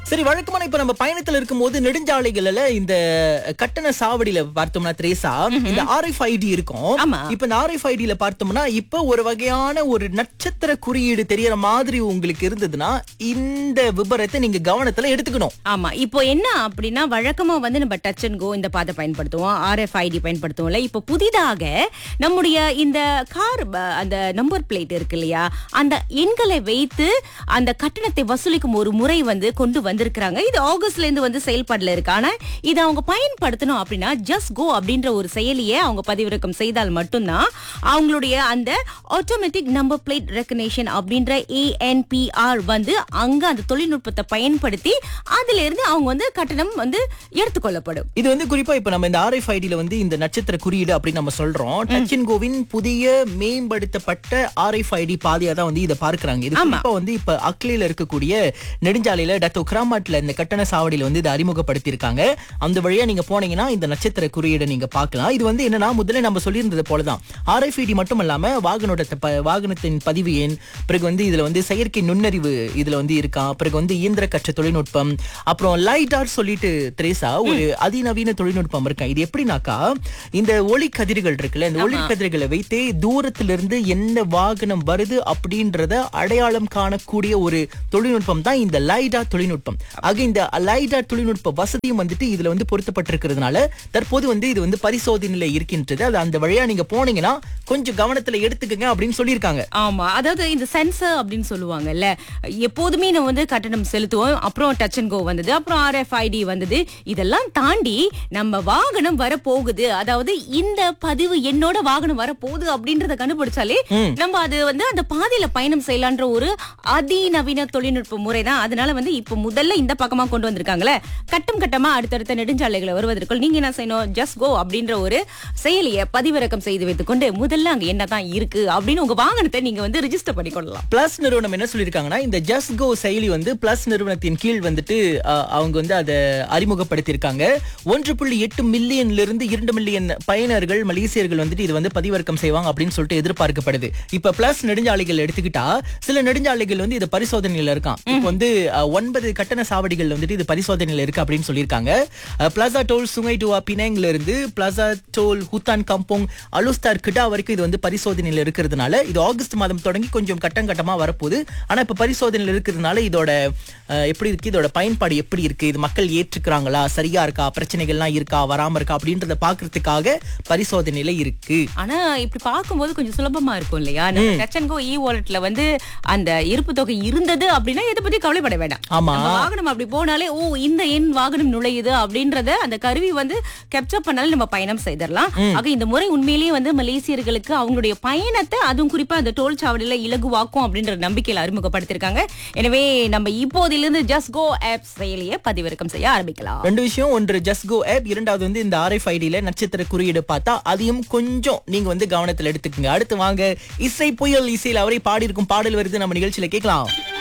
சரி வழக்கமான இப்ப நம்ம பயணத்துல இருக்கும்போது நெடுஞ்சாலைகள்ல இந்த கட்டண சாவடியில பார்த்தோம்னா திரேசா இந்த ஆர்எஃப்ஐடி இருக்கும் ஆமா. இப்ப இந்த ஆர்எஃப்ஐடியில பார்த்தோம்னா இப்ப ஒரு வகையான ஒரு நட்சத்திர குறியீடு தெரியற மாதிரி உங்களுக்கு இருந்ததுன்னா இந்த விபரத்தை நீங்க கவனத்துல எடுத்துக்கணும் ஆமா இப்போ என்ன அப்படின்னா வழக்கமா வந்து நம்ம டச் அண்ட் கோ இந்த பாதை பயன்படுத்துவோம் ஆர்எஃப்ஐடி பயன்படுத்துவோம்ல இப்போ புதிதாக நம்முடைய இந்த கார் அந்த நம்பர் பிளேட் இருக்கு இல்லையா அந்த எண்களை வைத்து அந்த கட்டணத்தை வசூலிக்கும் ஒரு முறை வந்து கொண்டு வந்திருக்கிறாங்க இது ஆகஸ்ட்ல இருந்து வந்து செயல்பாடுல இருக்கு ஆனா இதை அவங்க பயன்படுத்தணும் அப்படின்னா ஜஸ்ட் கோ அப்படின்ற ஒரு செயலியை அவங்க பதிவிறக்கம் செய்தால் மட்டும்தான் அவங்களுடைய அந்த ஆட்டோமேட்டிக் நம்பர் பிளேட் ரெக்கனேஷன் அப்படின்ற ஏஎன்பிஆர் வந்து அங்க அந்த தொழில்நுட்பத்தை பயன்படுத்தி அதுல இருந்து அவங்க வந்து கட்டணம் வந்து எடுத்துக்கொள்ளப்படும் இது வந்து குறிப்பா இப்ப நம்ம இந்த ஆர்எஃப்ஐடில வந்து இந்த நட்சத்திர குறியீடு அப்படின்னு நம்ம சொல்றோம் டச் அண்ட் கோவின் புதிய மேம்படுத்தப்பட்ட ஆர்எஃப்ஐடி பாதையா தான் வந்து இதை பார்க்கறாங்க இது குறிப்பா வந்து இப்ப அக்லில இருக்கக்கூடிய நெடுஞ்சாலையில டத்தோ கிராமாட்ல இந்த கட்டண சாவடியில வந்து இதை அறிமுகப்படுத்தி இருக்காங்க அந்த வழியா நீங்க போனீங்கன்னா இந்த நட்சத்திர குறியீடை நீங்க பார்க்கலாம் இது வந்து என்னன்னா முதல்ல நம்ம சொல்லியிருந்தது போலதான் ஆர்எஃப்ஐடி மட்டும் இல்லாம வாகனோட ப- வாகனத்தின் பதிவு எண் பிறகு வந்து இதுல வந்து செயற்கை நுண்ணறிவு இதுல வந்து இருக்கா பிறகு வந்து இயந்திர கற்ற தொழில்நுட்பம் அப்புறம் லைட்டார் சொல்லிட்டு திரேசா ஒரு அதிநவீன தொழில்நுட்பம் இருக்கா இது எப்படின்னாக்கா இந்த ஒளி கதிர்கள் இருக்குல்ல இந்த ஒளி கதிர்களை வைத்தே தூரத்துல இருந்து என்ன வாகனம் வருது அப்படின்றத அடையாளம் காணக்கூடிய ஒரு தொழில்நுட்பம் தான் இந்த லைடா தொழில்நுட்பம் ஆக இந்த லைடா தொழில்நுட்ப வசதியும் வந்துட்டு இதுல வந்து பொருத்தப்பட்டிருக்கிறதுனால தற்போது வந்து இது வந்து பரிசோதனையில இருக்கின்றது அது அந்த வழியா நீங்க போனீங்கன்னா கொஞ்சம் கவனத்துல எடுத்துக்கங்க அப்படின்னு சொல்லியிருக்காங்க ஆமா அதாவது இந்த சென்சர் அப்படின்னு சொல்லுவாங்கல்ல எப்போதுமே நம்ம வந்து கட்டணம் செலுத்துவோம் அப்புறம் டச் அண்ட் கோ வந்தது அப்புறம் ஆர்எஃப்ஐடி வந்தது இதெல்லாம் தாண்டி நம்ம வாகனம் வரப்போகுது அதாவது இந்த பதிவு என்னோட வாகனம் வரப்போகுது அப்படின்றத கண்டுபிடிச்சாலே நம்ம அது வந்து அந்த பாதையில பயணம் செய்யலான்ற ஒரு அதிநவீன தொழில்நுட்ப முறை தான் அதனால வந்து இப்ப முதல்ல இந்த பக்கமா கொண்டு வந்திருக்காங்களே கட்டம் கட்டமா அடுத்தடுத்த நெடுஞ்சாலைகளை வருவதற்குள் நீங்க என்ன செய்யணும் ஜஸ்ட் கோ அப்படின்ற ஒரு செயலியை பதிவிறக்கம் செய்து வைத்துக்கொண்டு முதல்ல அங்க என்னதான் இருக்கு அப்படின்னு உங்க வாகனத்தை நீங்க வந்து ரிஜிஸ்டர் பண்ணிக்கொள்ளலாம் பிளஸ் நிறுவனம் என்ன சொல்லியிருக்காங்கன்னா இந்த ஜஸ்ட் கோ செயலி வந்து பிளஸ் நிறுவனத்தின் கீழ் வந்துட்டு அஹ், அவங்க வந்து அதை அறிமுகப்படுத்தியிருக்காங்க ஒன்று புள்ளி எட்டு மில்லியன்ல இருந்து இரண்டு மில்லியன் பயனர்கள் மலேசியர்கள் வந்துட்டு இது வந்து பதிவிறக்கம் செய்வாங்க அப்படின்னு சொல்லிட்டு எதிர்பார்க்கப்படுது இப்ப பிளஸ் நெடுஞ்சாலைகள் எடுத்துக்கிட்டா சில நெடுஞ்சாலைகள் வந்து இது பரிசோதனையில இருக்கான் இப்போ வந்து அஹ், ஒன்பது கட்டண சாவடிகள் வந்துட்டு இது பரிசோதனையில இருக்கு அப்படின்னு சொல்லியிருக்காங்க அஹ், பிளாசா டோல் சுங்கை டுவா பினாங்ல இருந்து plaza toll Hutan Kampung Alor Setar கிட்டா வரைக்கும் இது வந்து பரிசோதனையில இருக்கிறதுனால இது ஆகஸ்ட் மாதம் தொடங்கி கொஞ்சம் கட்டம் கட்டமா வரப்போகுது ஆனா இப்ப பரிசோதனையில இருக்கிறதுனால இதோட அஹ், எப்படி இருக்கு இதோட பயன்பாடு எப்படி இருக்கு இது மக்கள் ஏற்றுக்கிறாங்களா சரியா இருக்கா பிரச்சனைகள்லாம் இருக்கா வராம இருக்கா அப்படின்றத பாக்குறதுக்காக பரிசோதனையில இருக்கு ஆனா இப்படி பார்க்கும்போது கொஞ்சம் சுலபமா இருக்கும் இல்லையா நம்ம டச் அண்ட் கோ இ வாலெட்ல வந்து அந்த இருப்பு தொகை இருந்தது அப்படின்னா இதை பத்தி கவலைப்பட வேண்டாம் ஆமா. நம்ம வாகனம் அப்படி போனாலே ஓ இந்த எண் வாகனம் நுழையுது அப்படின்றத அந்த கருவி வந்து கேப்சர் பண்ணாலும் நம்ம பயணம் செய்திடலாம் ஆக இந்த முறை உண்மையிலேயே வந்து மலேசியர்களுக்கு அவங்களுடைய பயணத்தை அதுவும் குறிப்பா அந்த டோல் சாவடியில இலகுவாக்கும் அப்படின்ற நம்பிக்கையில அறிமுகப்படுத்திருக்காங்க எனவே நம்ம இப்போதிலிருந்து ஜஸ்ட் கோ ஆப் செயலியை பதிவிறக்கம் செய்ய ஆரம்பிக்கலாம் ரெண்டு விஷயம் ஒன்று ஜஸ்ட் கோ ஆப் இரண்டாவது வந்து இந்த ஆர்எஃப்ஐடியில நட்சத்திர குறியீடு பார்த்தா அதையும் கொஞ்சம் நீங்க வந்து கவனத்துல எடுத்துக்கங்க அடுத்து வாங்க இசை புயல் இசையில் அவரே பாடி இருக்கும் பாடல் வருது நம்ம நிகழ்ச்சியில கேட்கலாம்